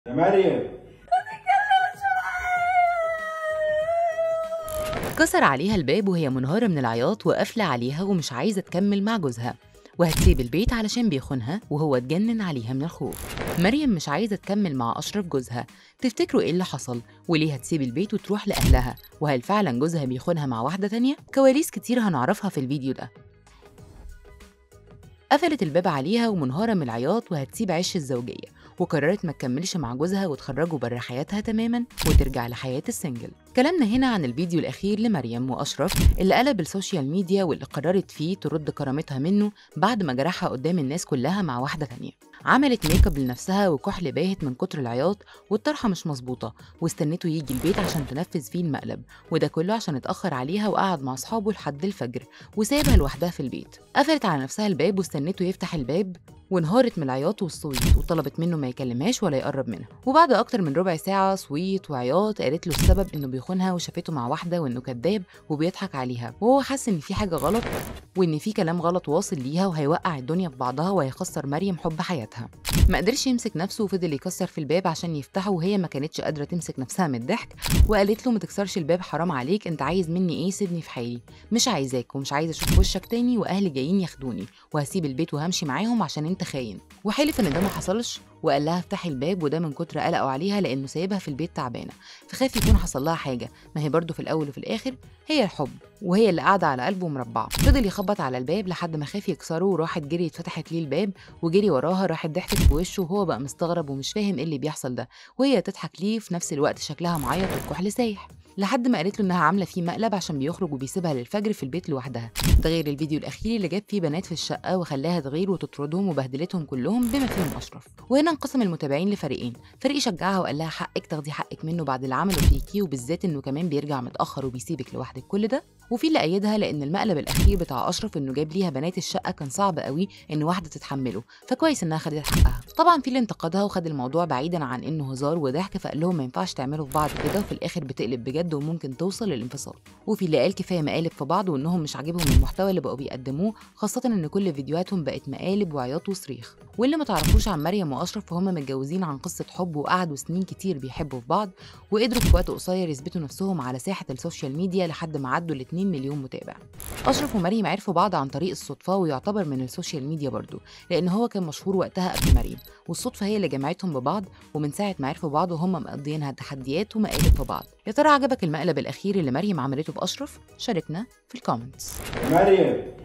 يا مريم كسر عليها الباب وهي منهارة من العياط وقافلة عليها ومش عايزة تكمل مع جوزها وهتسيب البيت علشان بيخونها وهو اتجنن عليها من الخوف مريم مش عايزة تكمل مع أشرف جوزها تفتكروا إيه اللي حصل وليه هتسيب البيت وتروح لأهلها وهل فعلا جوزها بيخونها مع واحدة تانية كواليس كتير هنعرفها في الفيديو ده قفلت الباب عليها ومنهارة من العياط وهتسيب عش الزوجية وقررت ما تكملش مع جوزها وتخرجوا بره حياتها تماما وترجع لحياة السنجل كلامنا هنا عن الفيديو الأخير لمريم وأشرف اللي قلب السوشيال ميديا واللي قررت فيه ترد كرامتها منه بعد ما جرحها قدام الناس كلها مع واحدة تانية عملت ميك اب لنفسها وكحل باهت من كتر العياط والطرحة مش مظبوطة واستنته يجي البيت عشان تنفذ فيه المقلب وده كله عشان اتأخر عليها وقعد مع أصحابه لحد الفجر وسابها لوحدها في البيت قفلت على نفسها الباب واستنته يفتح الباب وانهارت من العياط والصويت وطلبت منه ما يكلمهاش ولا يقرب منها وبعد اكتر من ربع ساعه صويت وعياط قالت له السبب انه بيخونها وشافته مع واحده وانه كذاب وبيضحك عليها وهو حس ان في حاجه غلط وان في كلام غلط واصل ليها وهيوقع الدنيا في بعضها وهيخسر مريم حب حياتها ما قدرش يمسك نفسه وفضل يكسر في الباب عشان يفتحه وهي ما كانتش قادره تمسك نفسها من الضحك وقالت له ما تكسرش الباب حرام عليك انت عايز مني ايه سيبني في حالي مش عايزاك ومش عايزه اشوف وشك تاني واهلي جايين ياخدوني وهسيب البيت وهمشي معاهم عشان انت خاين وحلف ان ده ما حصلش وقال لها افتحي الباب وده من كتر قلقه عليها لانه سايبها في البيت تعبانه فخاف يكون حصل لها حاجه ما هي برضه في الاول وفي الاخر هي الحب وهي اللي قاعده على قلبه مربعه فضل يخبط على الباب لحد ما خاف يكسره وراحت جريت فتحت ليه الباب وجري وراها راحت ضحكت في وشه وهو بقى مستغرب ومش فاهم ايه اللي بيحصل ده وهي تضحك ليه في نفس الوقت شكلها معيط والكحل سايح لحد ما قالت له انها عامله فيه مقلب عشان بيخرج وبيسيبها للفجر في البيت لوحدها ده غير الفيديو الاخير اللي جاب فيه بنات في الشقه وخلاها تغير وتطردهم وبهدلتهم كلهم بما فيهم اشرف وهنا انقسم المتابعين لفريقين فريق شجعها وقال لها حقك تاخدي حقك منه بعد اللي عمله فيكي وبالذات انه كمان بيرجع متاخر وبيسيبك لوحدك كل ده وفي اللي ايدها لان المقلب الاخير بتاع اشرف انه جاب ليها بنات الشقه كان صعب قوي ان واحده تتحمله فكويس انها خدت حقها طبعا في اللي انتقدها وخد الموضوع بعيدا عن انه هزار وضحك فقال لهم ما ينفعش تعملوا في بعض كده وفي الاخر بتقلب بجد وممكن توصل للانفصال وفي اللي قال كفايه مقالب في بعض وانهم مش عاجبهم المحتوى اللي بقوا بيقدموه خاصه ان كل فيديوهاتهم بقت مقالب وعياط وصريخ واللي ما تعرفوش عن مريم واشرف فهم متجوزين عن قصه حب وقعدوا سنين كتير بيحبوا في بعض وقدروا في وقت قصير يثبتوا نفسهم على ساحه السوشيال ميديا لحد ما عدوا ال 2 مليون متابع اشرف ومريم عرفوا بعض عن طريق الصدفه ويعتبر من السوشيال ميديا برضه لان هو كان مشهور وقتها قبل مريم والصدفه هي اللي جمعتهم ببعض ومن ساعه ما عرفوا بعض وهم مقضيينها تحديات ومقالب في بعض يا ترى عجبك المقلب الاخير اللي مريم عملته باشرف شاركنا في الكومنتس يا مريم